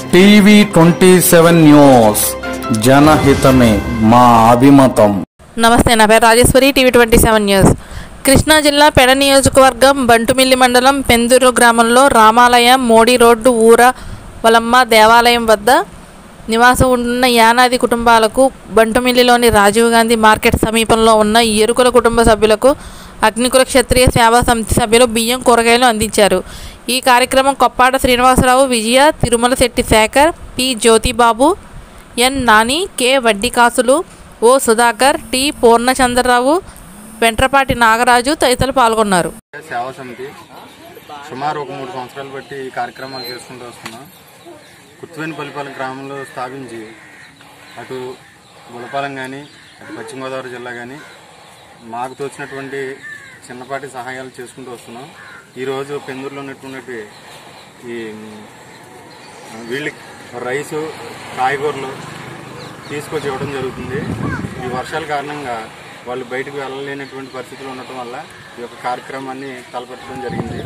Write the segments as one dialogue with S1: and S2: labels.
S1: TV twenty seven news జనహితమే మా అభిమతం
S2: నమస్తే నా పేరు Rajeshwari TV twenty seven news Krishna జిల్లా పెడ నియోజకవర్గం బంటుమిల్లి మండలం పెందురు గ్రామంలో రామాలయం మోడీ రోడ్డు ఊర వలమ్మ దేవాలయం వద్ద నివాసం ఉంటున్న యానాది కుటుంబాలకు బంటుమిల్లిలోని రాజీవ్ గాంధీ మార్కెట్ సమీపంలో ఉన్న ఎరుకుల కుటుంబ సభ్యులకు అగ్నికుల క్షత్రియ సేవా సమితి సభ్యులు బియ్యం కూరగాయలు అందించారు ఈ కార్యక్రమం Koppada Srinivasa Rao Vijaya Tirumala Setty Shekar P Jyothibabu N Nani K Vaddikasulu O Sudhakar T Purnachandra Rao Ventrapati Nagaraju తదితరులు పాల్గొన్నారు
S3: సేవా సమితి సుమారు ఒక మూడు సంవత్సరాలు బట్టి ఈ కార్యక్రమాలు చేసుకుంటూ వస్తున్నాం కుత్తువేనిపల్లిపాలెం గ్రామంలో స్థాపించి అటు గులపాలెం కానీ అటు పశ్చిమ గోదావరి జిల్లా కానీ మాకు తోచినటువంటి చిన్నపాటి సహాయాలు చేసుకుంటూ వస్తున్నాం ఈరోజు పెందూరులో ఉన్నటువంటి ఈ వీళ్ళ రైసు కాయగూరలు తీసుకొచ్చి ఇవ్వడం జరుగుతుంది ఈ వర్షాల కారణంగా వాళ్ళు బయటకు వెళ్ళలేనటువంటి పరిస్థితులు ఉండటం వల్ల ఈ యొక్క కార్యక్రమాన్ని తలపెట్టడం జరిగింది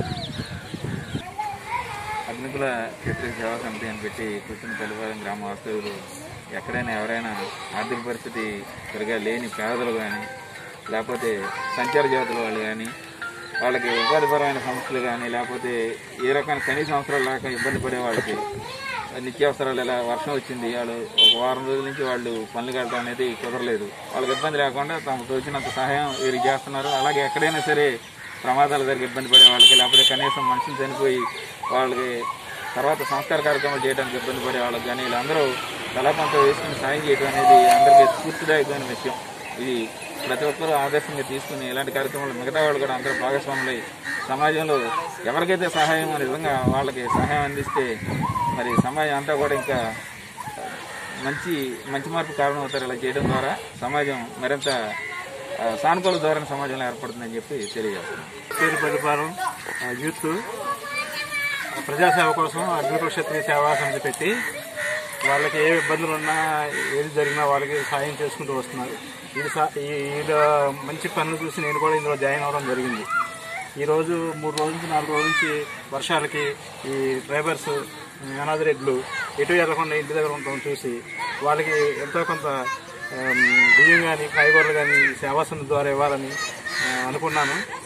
S4: అగ్నికుల క్షత్రియ సేవా సమితి అని పెట్టి కూర్చుని పల్లిపాలెం గ్రామ వాస్తవులు ఎక్కడైనా ఎవరైనా ఆర్థిక పరిస్థితి సరిగా లేని పేదలు కానీ లేకపోతే సంచార జాతుల వాళ్ళు కానీ వాళ్ళకి ఉపాధిపరమైన సమస్యలు కానీ లేకపోతే ఏ రకమైన కనీస అవసరాలు లేక ఇబ్బంది పడే వాళ్ళకి నిత్యావసరాలు ఇలా వర్షం వచ్చింది వాళ్ళు ఒక వారం రోజుల నుంచి వాళ్ళు పనులు కట్టడం అనేది కుదరలేదు వాళ్ళకి ఇబ్బంది లేకుండా తమకు తోచినంత సహాయం వీరికి చేస్తున్నారు అలాగే ఎక్కడైనా సరే ప్రమాదాలు జరిగి ఇబ్బంది పడే వాళ్ళకి లేకపోతే కనీసం మనుషులు చనిపోయి వాళ్ళకి తర్వాత సంస్కార కార్యక్రమాలు చేయడానికి ఇబ్బంది పడే వాళ్ళకి కానీ వీళ్ళందరూ తలా కొంత వేసుకుని సాయం చేయడం అనేది అందరికీ స్ఫూర్తిదాయకమైన విషయం ఇది ప్రతి ఒక్కరూ ఆదర్శంగా తీసుకుని ఇలాంటి కార్యక్రమాలు మిగతా వాళ్ళు కూడా అందరూ భాగస్వాములై సమాజంలో ఎవరికైతే సహాయం నిజంగా వాళ్ళకి సహాయం అందిస్తే మరి సమాజం అంతా కూడా ఇంకా మంచి మంచి మార్పు కారణం అవుతారు ఇలా చేయడం ద్వారా సమాజం మరింత ఆ, సానుకూల ధోరణి సమాజంలో ఏర్పడుతుందని చెప్పి తెలియజేస్తున్నాం
S5: పేరు పరిపాలన ఆ, యూత్ ప్రజాసేవ కోసం అగ్నికుల క్షత్రియ సేవా సమితి పెట్టి వాళ్ళకి ఏ ఇబ్బందులు ఉన్నా ఏది జరిగినా వాళ్ళకి సాయం చేసుకుంటూ వస్తున్నారు ఇది సా- ఈ వీళ్ళ మంచి పనులు చూసి నేను కూడా ఇందులో జాయిన్ అవ్వడం జరిగింది ఈరోజు మూడు రోజుల నుంచి నాలుగు రోజుల నుంచి వర్షాలకి ఈ డ్రైవర్స్ అనాథ రెడ్లు ఎటు వెళ్లకుండా ఇంటి దగ్గర ఉండటం చూసి వాళ్ళకి ఎంతో కొంత ఆమ్, బియ్యం కానీ కాయగూరలు కానీ సేవా సమితి ద్వారా ఇవ్వాలని ఆ, అనుకున్నాను